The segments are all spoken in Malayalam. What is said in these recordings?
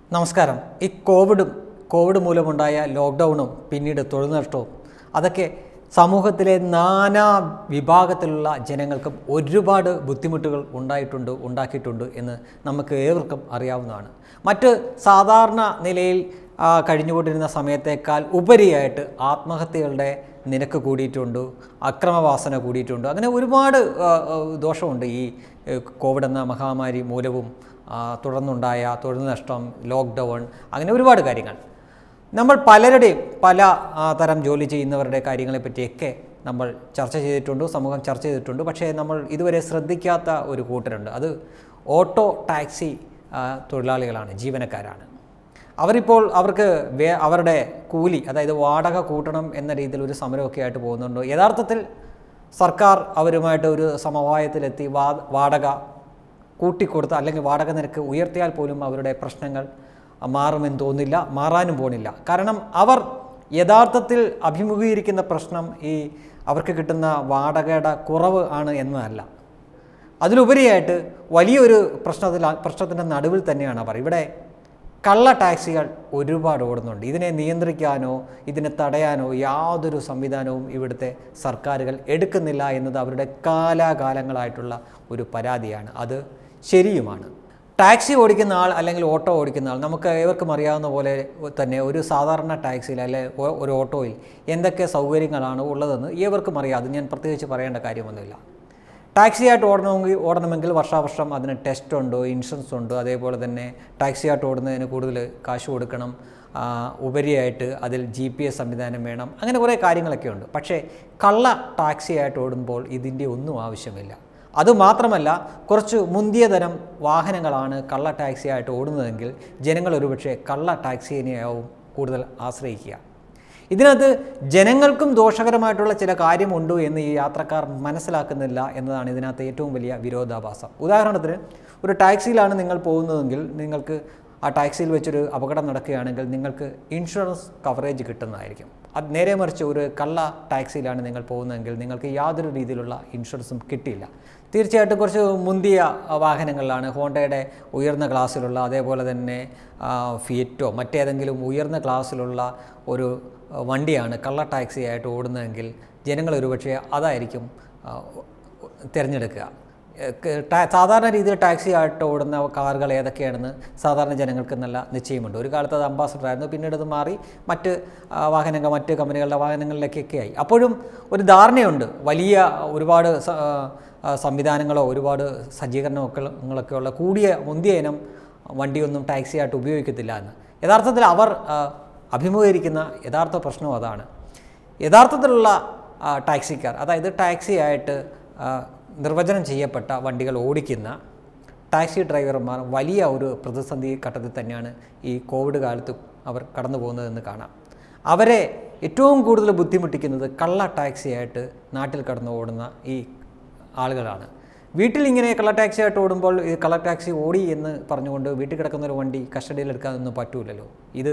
നമസ്കാരം ഈ കോവിഡും കോവിഡ് മൂലമുണ്ടായ ലോക്ക്ഡൗണും പിന്നീട് തൊഴിൽ നഷ്ടവും അതൊക്കെ സമൂഹത്തിലെ നാനാ വിഭാഗത്തിലുള്ള ജനങ്ങൾക്കും ഒരുപാട് ബുദ്ധിമുട്ടുകൾ ഉണ്ടായിട്ടുണ്ട് ഉണ്ടാക്കിയിട്ടുണ്ട് എന്ന് നമുക്ക് ഏവർക്കും അറിയാവുന്നതാണ് മറ്റ് സാധാരണ നിലയിൽ ആ, കഴിഞ്ഞുകൊണ്ടിരുന്ന സമയത്തേക്കാൾ ഉപരിയായിട്ട് ആത്മഹത്യകളുടെ നിരക്ക് കൂടിയിട്ടുണ്ട് അക്രമവാസന കൂടിയിട്ടുണ്ട് അങ്ങനെ ഒരുപാട് ആ, ആ, ദോഷമുണ്ട് ഈ ഏ, കോവിഡ് എന്ന മഹാമാരി മൂലവും ആ, തുടർന്നുണ്ടായ തൊഴിൽ നഷ്ടം ലോക്ക്ഡൗൺ അങ്ങനെ ഒരുപാട് കാര്യങ്ങൾ നമ്മൾ പലരുടെയും പല ആ, തരം ജോലി ചെയ്യുന്നവരുടെ കാര്യങ്ങളെ പറ്റിയൊക്കെ നമ്മൾ ചർച്ച ചെയ്തിട്ടുണ്ട് സമൂഹം ചർച്ച ചെയ്തിട്ടുണ്ട് പക്ഷേ നമ്മൾ ഇതുവരെ ശ്രദ്ധിക്കാത്ത ഒരു കൂട്ടരുണ്ട് അത് ഓട്ടോ ടാക്സി ആ, തൊഴിലാളികളാണ് ജീവനക്കാരാണ് അവരിപ്പോൾ അവർക്ക് വേ അവരുടെ കൂലി അതായത് വാടക കൂട്ടണം എന്ന രീതിയിൽ ഒരു സമരമൊക്കെ ആയിട്ട് പോകുന്നുണ്ട് യഥാർത്ഥത്തിൽ സർക്കാർ അവരുമായിട്ട് ഒരു സമവായത്തിലെത്തി വാ വാടക കൂട്ടിക്കൊടുത്ത് അല്ലെങ്കിൽ വാടക നിരക്ക് ഉയർത്തിയാൽ പോലും അവരുടെ പ്രശ്നങ്ങൾ മാറുമെന്ന് തോന്നില്ല മാറാനും പോണില്ല കാരണം അവർ യഥാർത്ഥത്തിൽ അഭിമുഖീകരിക്കുന്ന പ്രശ്നം ഈ അവർക്ക് കിട്ടുന്ന വാടകയുടെ കുറവ് ആണ് എന്നതല്ല അതിലുപരിയായിട്ട് വലിയൊരു പ്രശ്നത്തിൽ പ്രശ്നത്തിൻ്റെ നടുവിൽ തന്നെയാണ് അവർ ഇവിടെ കള്ള ടാക്സികൾ ഒരുപാട് ഓടുന്നുണ്ട് ഇതിനെ നിയന്ത്രിക്കാനോ ഇതിനെ തടയാനോ യാതൊരു സംവിധാനവും ഇവിടുത്തെ സർക്കാരുകൾ എടുക്കുന്നില്ല എന്നത് അവരുടെ കാലാകാലങ്ങളായിട്ടുള്ള ഒരു പരാതിയാണ് അത് ശരിയുമാണ് ടാക്സി ഓടിക്കുന്ന ആൾ അല്ലെങ്കിൽ ഓട്ടോ ഓടിക്കുന്ന ആൾ നമുക്ക് ഏവർക്കും അറിയാവുന്ന പോലെ തന്നെ ഒരു സാധാരണ ടാക്സിയിൽ അല്ലെ ഒ- ഒരു ഓട്ടോയിൽ എന്തൊക്കെ സൗകര്യങ്ങളാണ് ഉള്ളതെന്ന് ഏവർക്കും അറിയാം അത് ഞാൻ പ്രത്യേകിച്ച് പറയേണ്ട കാര്യമൊന്നുമില്ല ടാക്സിയായിട്ട് ഓടണമെങ്കിൽ ഓടണമെങ്കിൽ വർഷാവർഷം അതിന് ടെസ്റ്റ് ഉണ്ട് ഇൻഷുറൻസ് ഉണ്ട് അതേപോലെ തന്നെ ടാക്സിയായിട്ട് ഓടുന്നതിന് കൂടുതൽ കാശ് കൊടുക്കണം ആ, ഉപരിയായിട്ട് അതിൽ ജി പി എസ് സംവിധാനം വേണം അങ്ങനെ കുറേ കാര്യങ്ങളൊക്കെ ഉണ്ട് പക്ഷേ കള്ള ടാക്സിയായിട്ട് ഓടുമ്പോൾ ഇതിൻ്റെ ഒന്നും ആവശ്യമില്ല അതുമാത്രമല്ല കുറച്ച് മുന്തിയ തരം വാഹനങ്ങളാണ് കള്ള ടാക്സിയായിട്ട് ഓടുന്നതെങ്കിൽ ജനങ്ങൾ ഒരുപക്ഷെ കള്ള ടാക്സിനെയാവും കൂടുതൽ ആശ്രയിക്കുക ഇതിനകത്ത് ജനങ്ങൾക്കും ദോഷകരമായിട്ടുള്ള ചില കാര്യമുണ്ട് എന്ന് ഈ യാത്രക്കാർ മനസ്സിലാക്കുന്നില്ല എന്നതാണ് ഇതിനകത്ത് ഏറ്റവും വലിയ വിരോധാഭാസം ഉദാഹരണത്തിന് ഒരു ടാക്സിയിലാണ് നിങ്ങൾ പോകുന്നതെങ്കിൽ നിങ്ങൾക്ക് ആ ടാക്സിയിൽ വെച്ചൊരു അപകടം നടക്കുകയാണെങ്കിൽ നിങ്ങൾക്ക് ഇൻഷുറൻസ് കവറേജ് കിട്ടുന്നതായിരിക്കും അത് നേരെ മറിച്ച് ഒരു കള്ള ടാക്സിയിലാണ് നിങ്ങൾ പോകുന്നതെങ്കിൽ നിങ്ങൾക്ക് യാതൊരു രീതിയിലുള്ള ഇൻഷുറൻസും കിട്ടിയില്ല തീർച്ചയായിട്ടും കുറച്ച് മുന്തിയ ആ, വാഹനങ്ങളിലാണ് ഹോണ്ടയുടെ ഉയർന്ന ക്ലാസ്സിലുള്ള അതേപോലെ തന്നെ ആ, ഫിയറ്റോ മറ്റേതെങ്കിലും ഉയർന്ന ക്ലാസ്സിലുള്ള ഒരു ആ, വണ്ടിയാണ് കള്ള ടാക്സി ആയിട്ട് ഓടുന്നതെങ്കിൽ ജനങ്ങൾ ഒരുപക്ഷെ അതായിരിക്കും ആ, തിരഞ്ഞെടുക്കുക ഏ, ക- ടാ- സാധാരണ രീതിയിൽ ടാക്സി ആയിട്ട് ഓടുന്ന കാറുകൾ ഏതൊക്കെയാണെന്ന് സാധാരണ ജനങ്ങൾക്ക് നല്ല നിശ്ചയമുണ്ട് ഒരു കാലത്ത് അത് അംബാസഡർ ആയിരുന്നു പിന്നീട് അത് മാറി മറ്റ് ആ, വാഹനങ്ങൾ മറ്റ് കമ്പനികളുടെ വാഹനങ്ങളിലേക്കൊക്കെ ആയി അപ്പോഴും ഒരു ധാരണയുണ്ട് വലിയ ഒരുപാട് സ- ആ, സംവിധാനങ്ങളോ ഒരുപാട് സജ്ജീകരണങ്ങളൊക്കെ ഉള്ള കൂടിയ മുന്തിയ ഇനം വണ്ടിയൊന്നും ടാക്സി ആയിട്ട് ഉപയോഗിക്കത്തില്ല എന്ന് യഥാർത്ഥത്തിൽ അവർ ആ, അഭിമുഖീകരിക്കുന്ന യഥാർത്ഥ പ്രശ്നം അതാണ് യഥാർത്ഥത്തിലുള്ള ആ, ടാക്സിക്കാർ അതായത് ടാക്സി ആയിട്ട് ആ, നിർവചനം ചെയ്യപ്പെട്ട വണ്ടികൾ ഓടിക്കുന്ന ടാക്സി ഡ്രൈവർമാർ വലിയ ഒരു പ്രതിസന്ധി ഘട്ടത്തിൽ തന്നെയാണ് ഈ കോവിഡ് കാലത്ത് അവർ കടന്നു പോകുന്നതെന്ന് കാണാം അവരെ ഏറ്റവും കൂടുതൽ ബുദ്ധിമുട്ടിക്കുന്നത് കള്ള ടാക്സി ആയിട്ട് നാട്ടിൽ കടന്നു ഓടുന്ന ഈ ആളുകളാണ് വീട്ടിൽ ഇങ്ങനെ കള്ള ടാക്സി ആയിട്ട് ഓടുമ്പോൾ ഇത് കള്ള ടാക്സി ഓടി എന്ന് പറഞ്ഞുകൊണ്ട് വീട്ടിൽ കിടക്കുന്ന ഒരു വണ്ടി കസ്റ്റഡിയിൽ എടുക്കാനൊന്നും പറ്റൂലല്ലോ ഇത്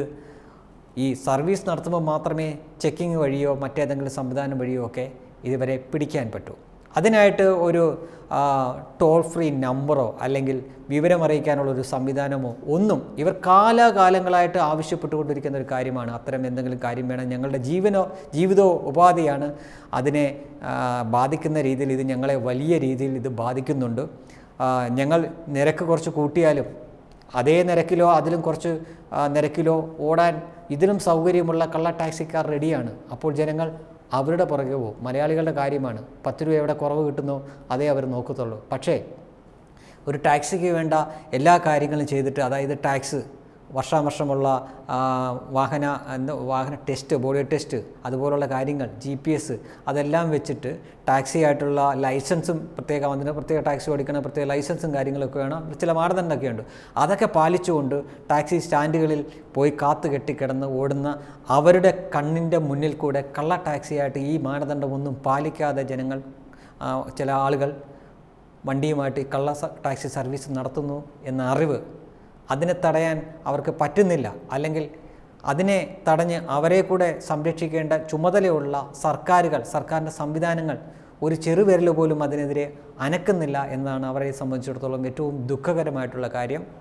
ഈ സർവീസ് നടത്തുമ്പോൾ മാത്രമേ ചെക്കിങ് വഴിയോ മറ്റേതെങ്കിലും സംവിധാനം വഴിയോ ഒക്കെ ഇതുവരെ പിടിക്കാൻ പറ്റൂ അതിനായിട്ട് ഒരു ആ, ടോൾ ഫ്രീ നമ്പറോ അല്ലെങ്കിൽ വിവരമറിയിക്കാനുള്ള ഒരു സംവിധാനമോ ഒന്നും ഇവർ കാലാകാലങ്ങളായിട്ട് ആവശ്യപ്പെട്ടുകൊണ്ടിരിക്കുന്ന ഒരു കാര്യമാണ് അത്തരം എന്തെങ്കിലും കാര്യം വേണം ഞങ്ങളുടെ ജീവനോ ജീവിതമോ ഉപാധിയാണ് അതിനെ ആ, ബാധിക്കുന്ന രീതിയിൽ ഇത് ഞങ്ങളെ വലിയ രീതിയിൽ ഇത് ബാധിക്കുന്നുണ്ട് ആ, ഞങ്ങൾ നിരക്ക് കുറച്ച് കൂട്ടിയാലും അതേ നിരക്കിലോ അതിലും കുറച്ച് ആ, നിരക്കിലോ ഓടാൻ ഇതിലും സൗകര്യമുള്ള കള്ള ടാക്സിക്കാർ റെഡിയാണ് അപ്പോൾ ജനങ്ങൾ അവരുടെ പുറകെ പോകും മലയാളികളുടെ കാര്യമാണ് പത്ത് രൂപ എവിടെ കുറവ് കിട്ടുന്നോ അതേ അവർ നോക്കത്തുള്ളൂ പക്ഷേ ഒരു ടാക്സിക്ക് വേണ്ട എല്ലാ കാര്യങ്ങളും ചെയ്തിട്ട് അതായത് ടാക്സ് വർഷാവർഷമുള്ള ആ, വാഹന എന്ത് വാഹന ടെസ്റ്റ് ബോഡി ടെസ്റ്റ് അതുപോലുള്ള കാര്യങ്ങൾ ജി പി എസ് അതെല്ലാം വെച്ചിട്ട് ടാക്സി ആയിട്ടുള്ള ലൈസൻസും പ്രത്യേക അതിന് പ്രത്യേക ടാക്സി ഓടിക്കണം പ്രത്യേക ലൈസൻസും കാര്യങ്ങളൊക്കെ വേണം ചില മാനദണ്ഡമൊക്കെ ഉണ്ട് അതൊക്കെ പാലിച്ചുകൊണ്ട് ടാക്സി സ്റ്റാൻഡുകളിൽ പോയി കാത്തു കെട്ടിക്കിടന്ന് ഓടുന്ന അവരുടെ കണ്ണിൻ്റെ മുന്നിൽ കൂടെ കള്ള ടാക്സിയായിട്ട് ഈ മാനദണ്ഡമൊന്നും പാലിക്കാതെ ജനങ്ങൾ ആ, ചില ആളുകൾ വണ്ടിയുമായിട്ട് ഈ കള്ള സ- ടാക്സി സർവീസ് നടത്തുന്നു എന്ന അറിവ് അതിനെ തടയാൻ അവർക്ക് പറ്റുന്നില്ല അല്ലെങ്കിൽ അതിനെ തടഞ്ഞ് അവരെ കൂടെ സംരക്ഷിക്കേണ്ട ചുമതലയുള്ള സർക്കാരുകൾ സർക്കാരിൻ്റെ സംവിധാനങ്ങൾ ഒരു ചെറുവിരൽ പോലും അതിനെതിരെ അനക്കുന്നില്ല എന്നാണ് അവരെ സംബന്ധിച്ചിടത്തോളം ഏറ്റവും ദുഃഖകരമായിട്ടുള്ള കാര്യം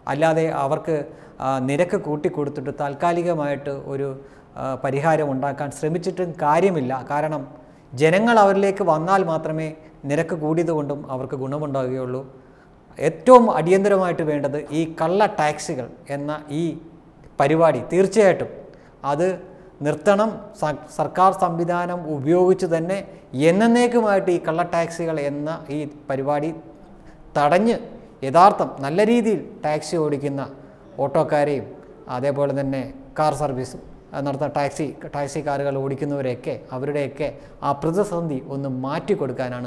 അല്ലാതെ അവർക്ക് ആ, നിരക്ക് കൂട്ടിക്കൊടുത്തിട്ട് താൽക്കാലികമായിട്ട് ഒരു ആ, പരിഹാരം ഉണ്ടാക്കാൻ ശ്രമിച്ചിട്ടും കാര്യമില്ല കാരണം ജനങ്ങൾ അവരിലേക്ക് വന്നാൽ മാത്രമേ നിരക്ക് കൂടിയതുകൊണ്ടും അവർക്ക് ഗുണമുണ്ടാകുകയുള്ളൂ ഏറ്റവും അടിയന്തരമായിട്ട് വേണ്ടത് ഈ കള്ള ടാക്സികൾ എന്ന ഈ പരിപാടി തീർച്ചയായിട്ടും അത് നിർത്തണം സ- സർക്കാർ സംവിധാനം ഉപയോഗിച്ച് തന്നെ എന്നേക്കുമായിട്ട് ഈ കള്ള ടാക്സികൾ എന്ന ഈ പരിപാടി തടഞ്ഞ് യഥാർത്ഥം നല്ല രീതിയിൽ ടാക്സി ഓടിക്കുന്ന ഓട്ടോക്കാരെയും അതേപോലെ തന്നെ കാർ സർവീസും ആ, നടത്തുന്ന ടാക്സി ടാക്സി കാറുകൾ ഓടിക്കുന്നവരെയൊക്കെ അവരുടെയൊക്കെ ആ പ്രതിസന്ധി ഒന്ന് മാറ്റിക്കൊടുക്കാനാണ്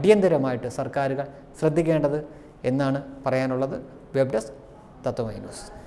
അടിയന്തരമായിട്ട് സർക്കാരുകൾ ശ്രദ്ധിക്കേണ്ടത് എന്നാണ് പറയാനുള്ളത് വെബ് ഡെസ്ക് തത്വമൈ ന്യൂസ്